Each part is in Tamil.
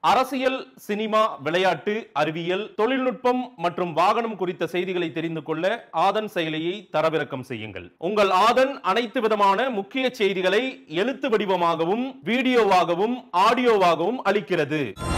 அரசியல் சினிமா விளையாட்டு அறிவியல் தொழில்நுட்பம் மற்றும் வாகனம் குறித்த செய்திகளை தெரிந்து கொள்ள ஆதன் செயலியை தரவிறக்கம் செய்யுங்கள் உங்கள் ஆதன் அனைத்து விதமான முக்கிய செய்திகளை எழுத்து வடிவமாகவும் வீடியோவாகவும் ஆடியோவாகவும் அளிக்கிறது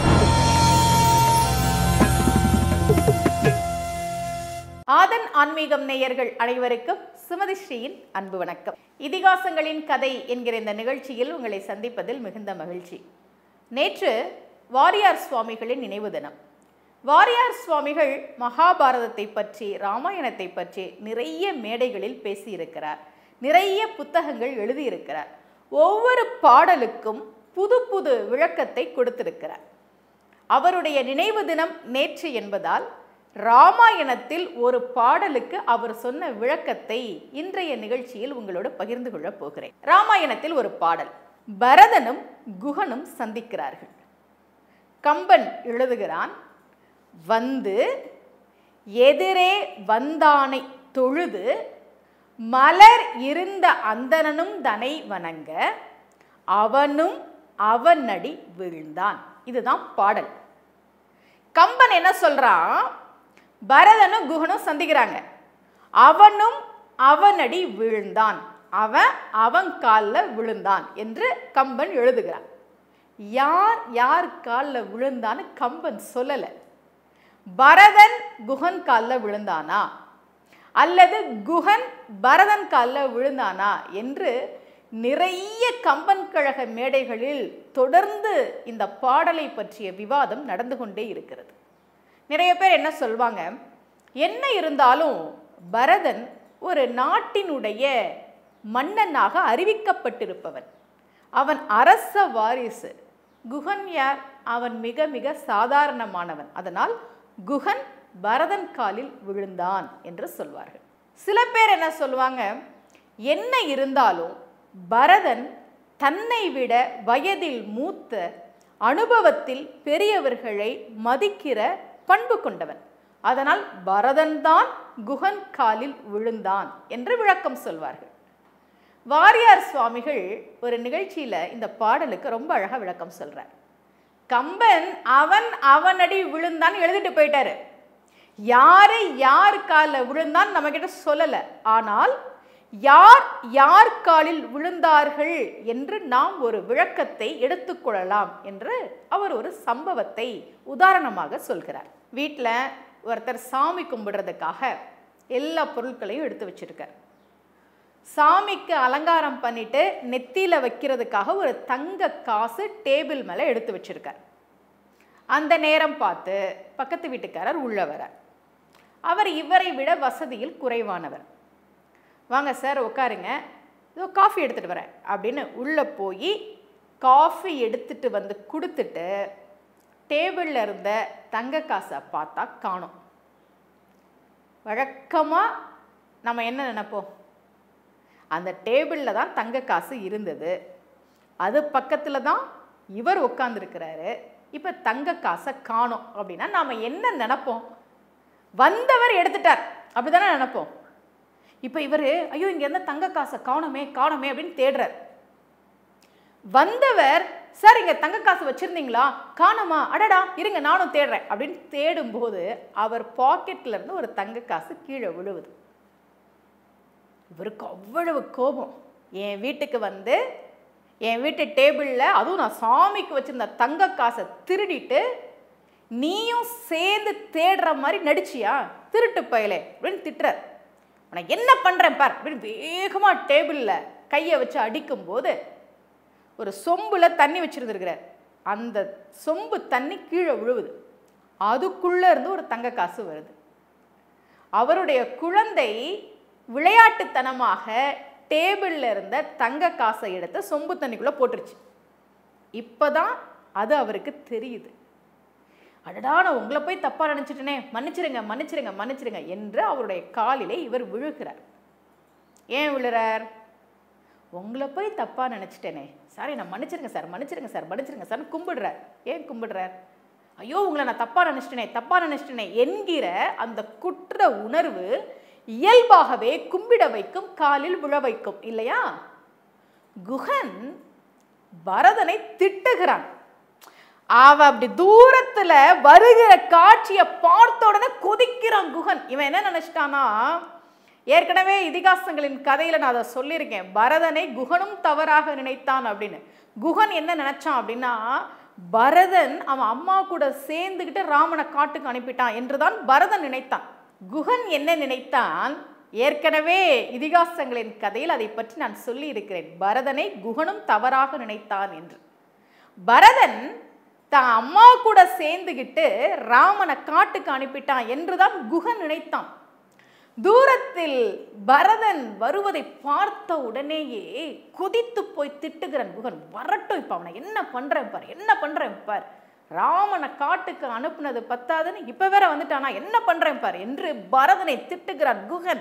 ஆதன் ஆன்மீகம் நேயர்கள் அனைவருக்கும் சுமதி ஸ்ரீயின் அன்பு வணக்கம் இதிகாசங்களின் கதை என்கிற இந்த நிகழ்ச்சியில் உங்களை சந்திப்பதில் மிகுந்த மகிழ்ச்சி நேற்று வாரியார் சுவாமிகளின் நினைவு தினம் வாரியார் சுவாமிகள் மகாபாரதத்தை பற்றி ராமாயணத்தை பற்றி நிறைய மேடைகளில் பேசியிருக்கிறார் நிறைய புத்தகங்கள் எழுதியிருக்கிறார் ஒவ்வொரு பாடலுக்கும் புது புது விளக்கத்தை கொடுத்திருக்கிறார் அவருடைய நினைவு தினம் நேற்று என்பதால் ராமாயணத்தில் ஒரு பாடலுக்கு அவர் சொன்ன விளக்கத்தை இன்றைய நிகழ்ச்சியில் உங்களோடு பகிர்ந்து கொள்ளப் போகிறேன் ராமாயணத்தில் ஒரு பாடல் பரதனும் குகனும் சந்திக்கிறார்கள் கம்பன் எழுதுகிறான் வந்து எதிரே வந்தானை தொழுது மலர் இருந்த அந்தணனும் தனை வணங்க அவனும் அவனடி வீழ்ந்தான் இதுதான் பாடல் கம்பன் என்ன சொல்றான் பரதனும் குகனும் சந்திக்கிறாங்க அவனும் அவனடி விழுந்தான் அவன் அவன் காலில் விழுந்தான் என்று கம்பன் எழுதுகிறான் யார் யார் காலில் விழுந்தான்னு கம்பன் சொல்லலை பரதன் குகன் காலில் விழுந்தானா அல்லது குகன் பரதன் காலில் விழுந்தானா என்று நிறைய கம்பன் கழக மேடைகளில் தொடர்ந்து இந்த பாடலை பற்றிய விவாதம் நடந்து கொண்டே இருக்கிறது நிறைய பேர் என்ன சொல்வாங்க என்ன இருந்தாலும் பரதன் ஒரு நாட்டினுடைய மன்னனாக அறிவிக்கப்பட்டிருப்பவன் அவன் அரச வாரிசு குகன் யார் அவன் மிக மிக சாதாரணமானவன் அதனால் குகன் பரதன் காலில் விழுந்தான் என்று சொல்வார்கள் சில பேர் என்ன சொல்லுவாங்க என்ன இருந்தாலும் பரதன் தன்னை விட வயதில் மூத்த அனுபவத்தில் பெரியவர்களை மதிக்கிற பண்பு கொண்டவன் அதனால் பரதன்தான் குகன் காலில் விழுந்தான் என்று விளக்கம் சொல்வார்கள் வாரியார் சுவாமிகள் ஒரு நிகழ்ச்சியில் இந்த பாடலுக்கு ரொம்ப அழகாக விளக்கம் சொல்றார் கம்பன் அவன் அவனடி விழுந்தான் எழுதிட்டு போயிட்டாரு யாரு யார் காலில் விழுந்தான் நம்ம கிட்ட சொல்லலை ஆனால் யார் யார் காலில் விழுந்தார்கள் என்று நாம் ஒரு விளக்கத்தை எடுத்துக்கொள்ளலாம் என்று அவர் ஒரு சம்பவத்தை உதாரணமாக சொல்கிறார் வீட்டில் ஒருத்தர் சாமி கும்பிடுறதுக்காக எல்லா பொருட்களையும் எடுத்து வச்சிருக்கார் சாமிக்கு அலங்காரம் பண்ணிட்டு நெத்தியில் வைக்கிறதுக்காக ஒரு தங்க காசு டேபிள் மேலே எடுத்து வச்சிருக்கார் அந்த நேரம் பார்த்து பக்கத்து வீட்டுக்காரர் உள்ள வரார் அவர் இவரை விட வசதியில் குறைவானவர் வாங்க சார் உட்காருங்க இதோ காஃபி எடுத்துகிட்டு வரேன் அப்படின்னு உள்ளே போய் காஃபி எடுத்துட்டு வந்து கொடுத்துட்டு டேபிளில் இருந்த தங்க காசை பார்த்தா காணும் வழக்கமாக நம்ம என்ன நினைப்போம் அந்த டேபிளில் தான் தங்க காசு இருந்தது அது பக்கத்தில் தான் இவர் உட்காந்துருக்கிறாரு இப்போ தங்க காசை காணும் அப்படின்னா நாம் என்ன நினைப்போம் வந்தவர் எடுத்துட்டார் அப்படி தானே நினைப்போம் இப்போ இவர் ஐயோ இங்கே இருந்த தங்க காசை காணுமே காணுமே அப்படின்னு தேடுறார் வந்தவர் சார் இங்கே தங்க காசு வச்சுருந்தீங்களா காணுமா அடடா இருங்க நானும் தேடுறேன் அப்படின்னு தேடும்போது அவர் பாக்கெட்ல இருந்து ஒரு தங்க காசு கீழே விழுவுது இவருக்கு அவ்வளவு கோபம் என் வீட்டுக்கு வந்து என் வீட்டு டேபிளில் அதுவும் நான் சாமிக்கு வச்சிருந்த தங்க காசை திருடிட்டு நீயும் சேர்ந்து தேடுற மாதிரி நடிச்சியா திருட்டு பயலே அப்படின்னு திட்டுறார் உனக்கு என்ன பண்ணுறேன் பார் அப்படின்னு வேகமாக டேபிளில் கையை வச்சு அடிக்கும்போது ஒரு சொம்பில் தண்ணி வச்சுருந்துருக்கிறார் அந்த சொம்பு தண்ணி கீழே விழுவுது அதுக்குள்ளே இருந்து ஒரு தங்க காசு வருது அவருடைய குழந்தை விளையாட்டுத்தனமாக டேபிளில் இருந்த தங்க காசை எடுத்து சொம்பு தண்ணிக்குள்ளே போட்டுருச்சு இப்போ தான் அது அவருக்கு தெரியுது அடடா நான் உங்களை போய் தப்பாக நினச்சிட்டனே மன்னிச்சிருங்க மன்னிச்சிருங்க மன்னிச்சிருங்க என்று அவருடைய காலிலே இவர் விழுகிறார் ஏன் விழுறார் உங்களை போய் தப்பாக நினச்சிட்டேனே சாரி நான் மன்னிச்சிருங்க சார் மன்னிச்சிருங்க சார் மன்னிச்சிருங்க சார் கும்பிடுறார் ஏன் கும்பிடுறார் ஐயோ உங்களை நான் தப்பாக நினச்சிட்டேனே தப்பாக நினச்சிட்டேனே என்கிற அந்த குற்ற உணர்வு இயல்பாகவே கும்பிட வைக்கும் காலில் விழ வைக்கும் இல்லையா குகன் பரதனை திட்டுகிறான் அவ அப்படி தூரத்துல வருகிற காட்சியை பார்த்த உடனே கொதிக்கிறான் குகன் இவன் என்ன நினைச்சிட்டானா ஏற்கனவே இதிகாசங்களின் கதையில நான் அதை சொல்லியிருக்கேன் பரதனை குகனும் தவறாக நினைத்தான் அப்படின்னு குகன் என்ன நினைச்சான் அப்படின்னா பரதன் அவன் அம்மா கூட சேர்ந்துக்கிட்டு ராமனை காட்டுக்கு அனுப்பிட்டான் என்றுதான் பரதன் நினைத்தான் குகன் என்ன நினைத்தான் ஏற்கனவே இதிகாசங்களின் கதையில் அதை பற்றி நான் சொல்லி இருக்கிறேன் பரதனை குகனும் தவறாக நினைத்தான் என்று பரதன் தான் அம்மா கூட சேர்ந்துகிட்டு ராமனை காட்டுக்கு அனுப்பிட்டான் என்றுதான் குகன் நினைத்தான் தூரத்தில் பரதன் வருவதை பார்த்த உடனேயே கொதித்து போய் திட்டுகிறான் குகன் வரட்டும் இப்ப அவனை என்ன பண்றேன் பார் என்ன பண்றேன் பார் ராமனை காட்டுக்கு அனுப்புனது பத்தாதுன்னு இப்ப வேற வந்துட்டானா என்ன பண்றேன் பார் என்று பரதனை திட்டுகிறான் குகன்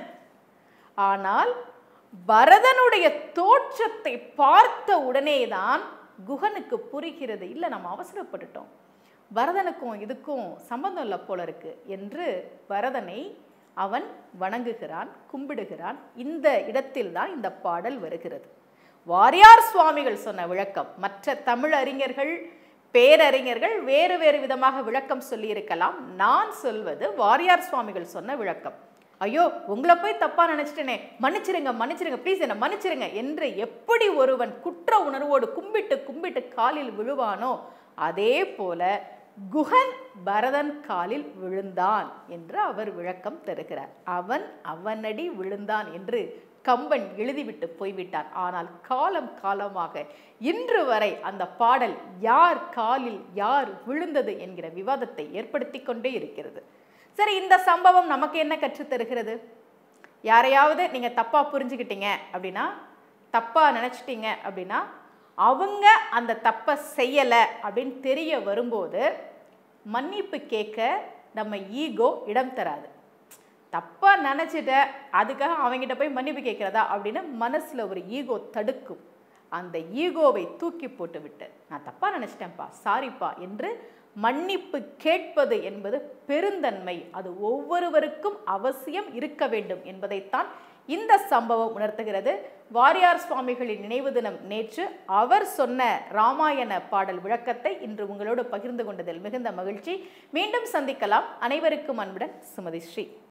ஆனால் பரதனுடைய தோற்றத்தை பார்த்த உடனேதான் குகனுக்கு புரிகிறது இல்லை நம்ம அவசரப்பட்டுட்டோம் பரதனுக்கும் இதுக்கும் சம்பந்தம் இல்லை போல இருக்கு என்று பரதனை அவன் வணங்குகிறான் கும்பிடுகிறான் இந்த இடத்தில்தான் இந்த பாடல் வருகிறது வாரியார் சுவாமிகள் சொன்ன விளக்கம் மற்ற தமிழ் அறிஞர்கள் பேரறிஞர்கள் வேறு வேறு விதமாக விளக்கம் சொல்லியிருக்கலாம் நான் சொல்வது வாரியார் சுவாமிகள் சொன்ன விளக்கம் ஐயோ உங்களை போய் தப்பா நினைச்சிட்டேனே மன்னிச்சிருங்க மன்னிச்சிருங்க ப்ளீஸ் என்ன மன்னிச்சிருங்க என்று எப்படி ஒருவன் குற்ற உணர்வோடு கும்பிட்டு கும்பிட்டு காலில் விழுவானோ அதே போல குகன் பரதன் காலில் விழுந்தான் என்று அவர் விளக்கம் தருகிறார் அவன் அவனடி விழுந்தான் என்று கம்பன் எழுதிவிட்டு போய்விட்டான் ஆனால் காலம் காலமாக இன்று வரை அந்த பாடல் யார் காலில் யார் விழுந்தது என்கிற விவாதத்தை ஏற்படுத்தி கொண்டே இருக்கிறது சரி இந்த சம்பவம் நமக்கு என்ன கற்றுத் தருகிறது யாரையாவது நீங்க தப்பா புரிஞ்சுக்கிட்டீங்க அப்படின்னா தப்பா நினைச்சிட்டீங்க அப்படின்னா அவங்க அந்த தப்பை செய்யலை அப்படின்னு தெரிய வரும்போது மன்னிப்பு கேட்க நம்ம ஈகோ இடம் தராது தப்பா நினச்சிட்ட அதுக்காக அவங்ககிட்ட போய் மன்னிப்பு கேட்குறதா அப்படின்னு மனசுல ஒரு ஈகோ தடுக்கும் அந்த ஈகோவை தூக்கி போட்டு விட்டு நான் தப்பா நினைச்சிட்டேன்ப்பா சாரிப்பா என்று மன்னிப்பு கேட்பது என்பது பெருந்தன்மை அது ஒவ்வொருவருக்கும் அவசியம் இருக்க வேண்டும் என்பதைத்தான் இந்த சம்பவம் உணர்த்துகிறது வாரியார் சுவாமிகளின் நினைவு தினம் நேற்று அவர் சொன்ன ராமாயண பாடல் விளக்கத்தை இன்று உங்களோடு பகிர்ந்து கொண்டதில் மிகுந்த மகிழ்ச்சி மீண்டும் சந்திக்கலாம் அனைவருக்கும் அன்புடன் சுமதி ஸ்ரீ